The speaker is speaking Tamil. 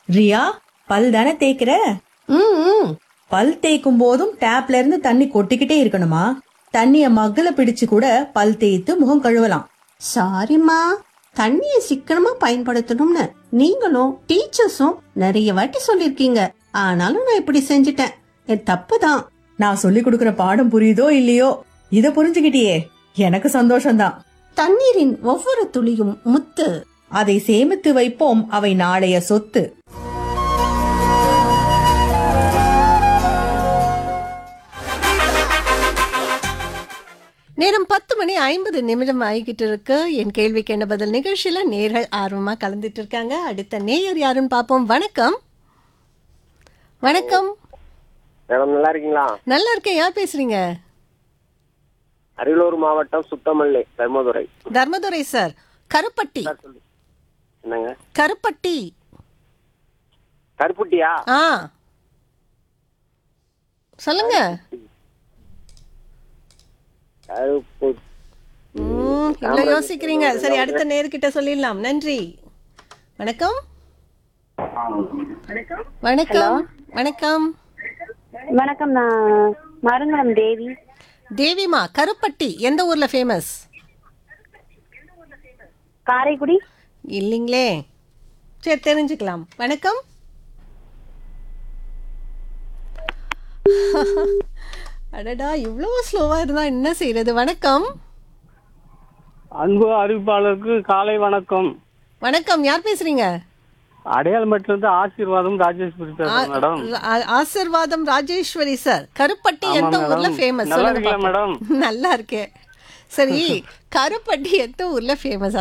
ரியா பல் தானே தேய்க்கிற ம் ம். பல் தேய்க்கும் போதும் டேப்ல இருந்து தண்ணி கொட்டிக்கிட்டே இருக்கணுமா தண்ணிய மக்குல பிடிச்சு கூட பல் தேய்த்து முகம் கழுவலாம் சாரிம்மா தண்ணியை சிக்கனமா பயன்படுத்தணும்னு நீங்களும் டீச்சர்ஸும் நிறைய வாட்டி சொல்லிருக்கீங்க ஆனாலும் நான் இப்படி செஞ்சிட்டேன் என் தப்பு தான் நான் சொல்லி கொடுக்கிற பாடம் புரியுதோ இல்லையோ இத புரிஞ்சுக்கிட்டியே எனக்கு சந்தோஷம்தான் தண்ணீரின் ஒவ்வொரு துளியும் முத்து அதை சேமித்து வைப்போம் அவை நாளைய சொத்து நேரம் பத்து மணி ஐம்பது நிமிடம் ஆகிக்கிட்டு இருக்கு என் கேள்விக்கு என்ன பதில் நிகழ்ச்சியில நேர்கள் ஆர்வமா கலந்துட்டு இருக்காங்க அடுத்த நேயர் யாருன்னு பார்ப்போம் வணக்கம் வணக்கம் மேடம் நல்லா இருக்கீங்களா நல்லா இருக்கேன் யார் பேசுறீங்க அரியலூர் மாவட்டம் சுத்தமல்லி தர்மதுரை தர்மதுரை சார் கருப்பட்டி சார் சொல்லு. என்னங்க கருப்பட்டி கருப்புட்டியா ஆ சொல்லுங்க கருப்பு ம், இவ்வளவு யோசிக்கிறீங்க சரி அடுத்த நேர்கிட்ட சொல்லிடலாம் நன்றி வணக்கம் வணக்கம் வணக்கம் வணக்கம் நான் மருங்குளம் தேவி தேவிமா கருப்பட்டி எந்த ஊர்ல ஃபேமஸ் காரைக்குடி இல்லைங்களே சரி தெரிஞ்சுக்கலாம் வணக்கம் அடடா இவ்வளோ ஸ்லோவா இருந்தா என்ன செய்யறது வணக்கம் அன்பு அறிவிப்பாளருக்கு காலை வணக்கம் வணக்கம் யார் பேசுறீங்க அடையாளமட்டிலிருந்து ஆசீர்வாதம் ராஜேஸ்வரி பேசுறேன் மேடம் ஆ- ஆசிர்வாதம் ராஜேஸ்வரி சார் கருப்பட்டி ஆமா எந்த ஊர்ல மேடம். ஃபேமஸ் நல்லா சொல்லுங்க இருக்கீங்களா பாப்போம். நல்லா இருக்கேன் சரி கருப்பட்டி எந்த ஊர்ல ஃபேமஸ்